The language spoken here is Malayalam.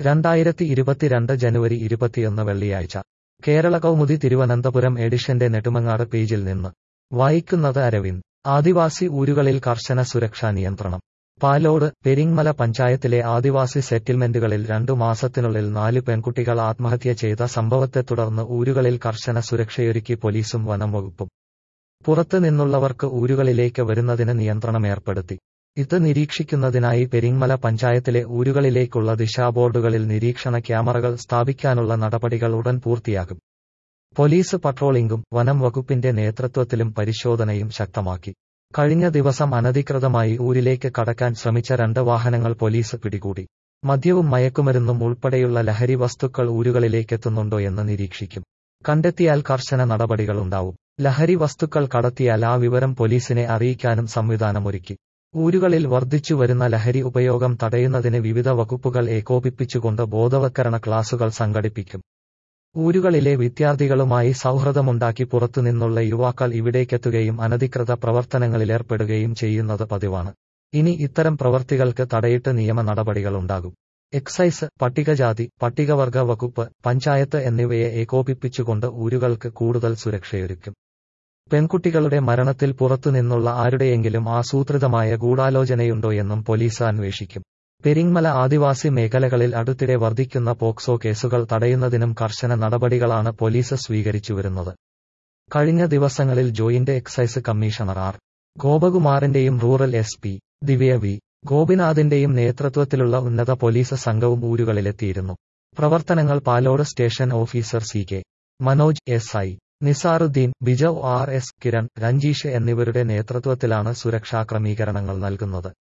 രണ്ടായിരത്തി ഇരുപത്തിരണ്ട് ജനുവരി ഇരുപത്തിയൊന്ന് വെള്ളിയാഴ്ച കേരള കൗമുദി തിരുവനന്തപുരം എഡിഷന്റെ നെടുമങ്ങാട് പേജിൽ നിന്ന് വായിക്കുന്നത് അരവിന്ദ് ആദിവാസി ഊരുകളിൽ കർശന സുരക്ഷാ നിയന്ത്രണം പാലോട് പെരിങ്മല പഞ്ചായത്തിലെ ആദിവാസി സെറ്റിൽമെന്റുകളിൽ രണ്ടു മാസത്തിനുള്ളിൽ നാല് പെൺകുട്ടികൾ ആത്മഹത്യ ചെയ്ത സംഭവത്തെ തുടർന്ന് ഊരുകളിൽ കർശന സുരക്ഷയൊരുക്കി പോലീസും വനം വകുപ്പും പുറത്തു നിന്നുള്ളവർക്ക് ഊരുകളിലേക്ക് വരുന്നതിന് നിയന്ത്രണം ഏർപ്പെടുത്തി ഇത് നിരീക്ഷിക്കുന്നതിനായി പെരിങ്മല പഞ്ചായത്തിലെ ഊരുകളിലേക്കുള്ള ദിശാബോർഡുകളിൽ നിരീക്ഷണ ക്യാമറകൾ സ്ഥാപിക്കാനുള്ള നടപടികൾ ഉടൻ പൂർത്തിയാകും പോലീസ് പട്രോളിംഗും വനം വകുപ്പിന്റെ നേതൃത്വത്തിലും പരിശോധനയും ശക്തമാക്കി കഴിഞ്ഞ ദിവസം അനധികൃതമായി ഊരിലേക്ക് കടക്കാൻ ശ്രമിച്ച രണ്ട് വാഹനങ്ങൾ പോലീസ് പിടികൂടി മദ്യവും മയക്കുമരുന്നും ഉൾപ്പെടെയുള്ള ലഹരി വസ്തുക്കൾ ഊരുകളിലേക്കെത്തുന്നുണ്ടോ എന്ന് നിരീക്ഷിക്കും കണ്ടെത്തിയാൽ കർശന നടപടികളുണ്ടാവും ലഹരി വസ്തുക്കൾ കടത്തിയാൽ ആ വിവരം പോലീസിനെ അറിയിക്കാനും സംവിധാനമൊരുക്കി ഊരുകളിൽ വർദ്ധിച്ചു വരുന്ന ലഹരി ഉപയോഗം തടയുന്നതിന് വിവിധ വകുപ്പുകൾ ഏകോപിപ്പിച്ചുകൊണ്ട് ബോധവൽക്കരണ ക്ലാസുകൾ സംഘടിപ്പിക്കും ഊരുകളിലെ വിദ്യാർത്ഥികളുമായി സൗഹൃദമുണ്ടാക്കി പുറത്തുനിന്നുള്ള യുവാക്കൾ ഇവിടേക്കെത്തുകയും അനധികൃത പ്രവർത്തനങ്ങളിലേർപ്പെടുകയും ചെയ്യുന്നത് പതിവാണ് ഇനി ഇത്തരം പ്രവർത്തികൾക്ക് തടയിട്ട് നിയമ നടപടികളുണ്ടാകും എക്സൈസ് പട്ടികജാതി പട്ടികവർഗ വകുപ്പ് പഞ്ചായത്ത് എന്നിവയെ ഏകോപിപ്പിച്ചുകൊണ്ട് ഊരുകൾക്ക് കൂടുതൽ സുരക്ഷയൊരുക്കും പെൺകുട്ടികളുടെ മരണത്തിൽ പുറത്തുനിന്നുള്ള ആരുടെയെങ്കിലും ആസൂത്രിതമായ ഗൂഢാലോചനയുണ്ടോയെന്നും പോലീസ് അന്വേഷിക്കും പെരിങ്മല ആദിവാസി മേഖലകളിൽ അടുത്തിടെ വർദ്ധിക്കുന്ന പോക്സോ കേസുകൾ തടയുന്നതിനും കർശന നടപടികളാണ് പോലീസ് സ്വീകരിച്ചുവരുന്നത് കഴിഞ്ഞ ദിവസങ്ങളിൽ ജോയിന്റ് എക്സൈസ് കമ്മീഷണർ ആർ ഗോപകുമാറിന്റെയും rural S P Divya V ഗോപിനാഥിന്റെയും നേതൃത്വത്തിലുള്ള ഉന്നത പോലീസ് സംഘവും ഊരുകളിലെത്തിയിരുന്നു പ്രവർത്തനങ്ങൾ Palode station officer C K Manoj S I Nizaruddeen ബിജവ് ആർ എസ് കിരൺ രഞ്ജീഷ് എന്നിവരുടെ നേതൃത്വത്തിലാണ് സുരക്ഷാ ക്രമീകരണങ്ങൾ നൽകുന്നത്